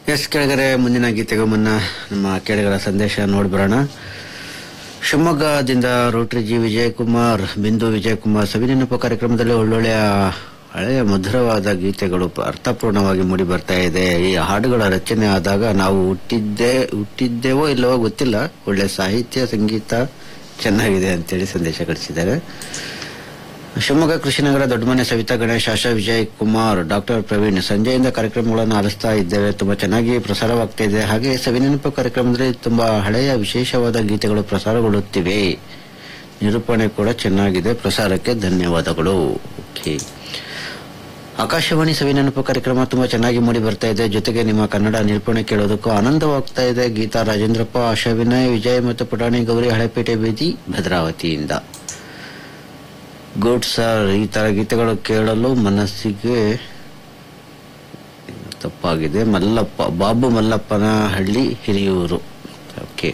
S ಕೆಳಗರೆ ಮುಂದಿನ ಗೀತೆಗೂ ಮುನ್ನ ನಮ್ಮ ಕೆಳಗರ ಸಂದೇಶ ನೋಡ್ಬರೋಣ ಶಿವಮೊಗ್ಗದಿಂದ ರೋಟರಿ ಜಿ ವಿಜಯಕುಮಾರ್ ಬಿಂದು ವಿಜಯಕುಮಾರ್ ಸವಿನೆನಪು ಕಾರ್ಯಕ್ರಮದಲ್ಲಿ ಒಳ್ಳೊಳ್ಳೆಯ ಹಳೆಯ ಮಧುರವಾದ ಗೀತೆಗಳು ಅರ್ಥಪೂರ್ಣವಾಗಿ ಮೂಡಿ ಬರ್ತಾ ಇದೆ ಈ ಹಾಡುಗಳ ರಚನೆ ಆದಾಗ ನಾವು ಹುಟ್ಟಿದ್ದೇ ಹುಟ್ಟಿದ್ದೇವೋ ಇಲ್ಲವೋ ಗೊತ್ತಿಲ್ಲ ಒಳ್ಳೆ ಸಾಹಿತ್ಯ ಸಂಗೀತ ಚೆನ್ನಾಗಿದೆ ಅಂತೇಳಿ ಸಂದೇಶ ಕಳಿಸಿದ್ದಾರೆ ಶಿವಮೊಗ್ಗ ಕೃಷಿನಗರ ದೊಡ್ಡಮನೆ ಸವಿತಾ ಗಣೇಶ್ ಆಶಾ ವಿಜಯ್ ಕುಮಾರ್ ಡಾಕ್ಟರ್ ಪ್ರವೀಣ್ ಸಂಜೆಯಿಂದ ಕಾರ್ಯಕ್ರಮಗಳನ್ನು ಆಲಿಸ್ತಾ ಇದ್ದೇವೆ ತುಂಬಾ ಚೆನ್ನಾಗಿ ಪ್ರಸಾರವಾಗ್ತಾ ಇದೆ ಹಾಗೆ ಸವಿನೆನಪು ಕಾರ್ಯಕ್ರಮದಲ್ಲಿ ತುಂಬಾ ಹಳೆಯ ವಿಶೇಷವಾದ ಗೀತೆಗಳು ಪ್ರಸಾರಗೊಳ್ಳುತ್ತಿವೆ ನಿರೂಪಣೆ ಕೂಡ ಚೆನ್ನಾಗಿದೆ ಪ್ರಸಾರಕ್ಕೆ ಧನ್ಯವಾದಗಳು ಓಕೆ ಆಕಾಶವಾಣಿ ಸವಿನೆನಪು ಕಾರ್ಯಕ್ರಮ ತುಂಬಾ ಚೆನ್ನಾಗಿ ಮೂಡಿ ಬರ್ತಾ ಇದೆ ಜೊತೆಗೆ ನಿಮ್ಮ ಕನ್ನಡ ನಿರೂಪಣೆ ಕೇಳೋದಕ್ಕೂ ಆನಂದವಾಗ್ತಾ ಇದೆ ಗೀತಾ ರಾಜೇಂದ್ರಪ್ಪ ಆಶಾ ವಿನಯ್ ವಿಜಯ್ ಮತ್ತು ಪುಟಾಣಿ ಗೌರಿ ಹಳೆಪೇಟೆ ಬೀದಿ ಭದ್ರಾವತಿಯಿಂದ ಗುಡ್ ಸರ್ ಈ ತರ ಗೀತೆಗಳು ಕೇಳಲು ಮನಸ್ಸಿಗೆ ತಪ್ಪಾಗಿದೆ ಮಲ್ಲಪ್ಪ ಬಾಬು ಮಲ್ಲಪ್ಪನ ಹಳ್ಳಿ ಹಿರಿಯೂರು ಓಕೆ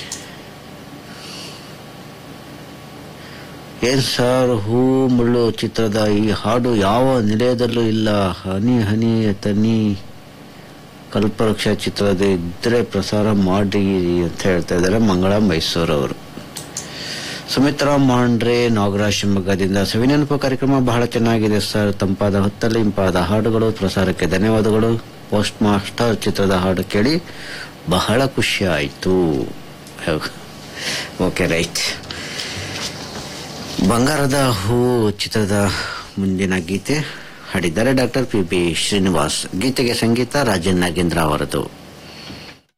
ಏನ್ ಸರ್ ಹೂ ಮುಳ್ಳು ಚಿತ್ರದ ಈ ಹಾಡು ಯಾವ ನಿಲಯದಲ್ಲೂ ಇಲ್ಲ ಹನಿ ಹನಿ ತನಿ ಕಲ್ಪವೃಕ್ಷ ಚಿತ್ರದ ಇದ್ರೆ ಪ್ರಸಾರ ಮಾಡಿ ಅಂತ ಹೇಳ್ತಾ ಇದ್ದಾರೆ ಮಂಗಳ ಮೈಸೂರವರು ಸುಮಿತ್ರಾ ಮಾಂಡ್ರೆ ನಾಗರಾಜ್ ಶಿವಮೊಗ್ಗದಿಂದ ಸವಿನೆನಪು ಕಾರ್ಯಕ್ರಮ ಬಹಳ ಚೆನ್ನಾಗಿದೆ ಸರ್ ತಂಪಾದ ಹೊತ್ತಲ್ಲಿ ಇಂಪಾದ ಹಾಡುಗಳು ಪ್ರಸಾರಕ್ಕೆ ಧನ್ಯವಾದಗಳು ಪೋಸ್ಟ್ ಮಾಸ್ಟರ್ ಚಿತ್ರದ ಹಾಡು ಕೇಳಿ ಬಹಳ ಖುಷಿ ಆಯಿತು ಓಕೆ ರೈಟ್ ಬಂಗಾರದ ಹೂ ಚಿತ್ರದ ಮುಂದಿನ ಗೀತೆ ಹಾಡಿದ್ದಾರೆ ಡಾಕ್ಟರ್ ಪಿ ಬಿ ಶ್ರೀನಿವಾಸ್ ಗೀತೆಗೆ ಸಂಗೀತ ರಾಜನ್ ನಾಗೇಂದ್ರ ಅವರದು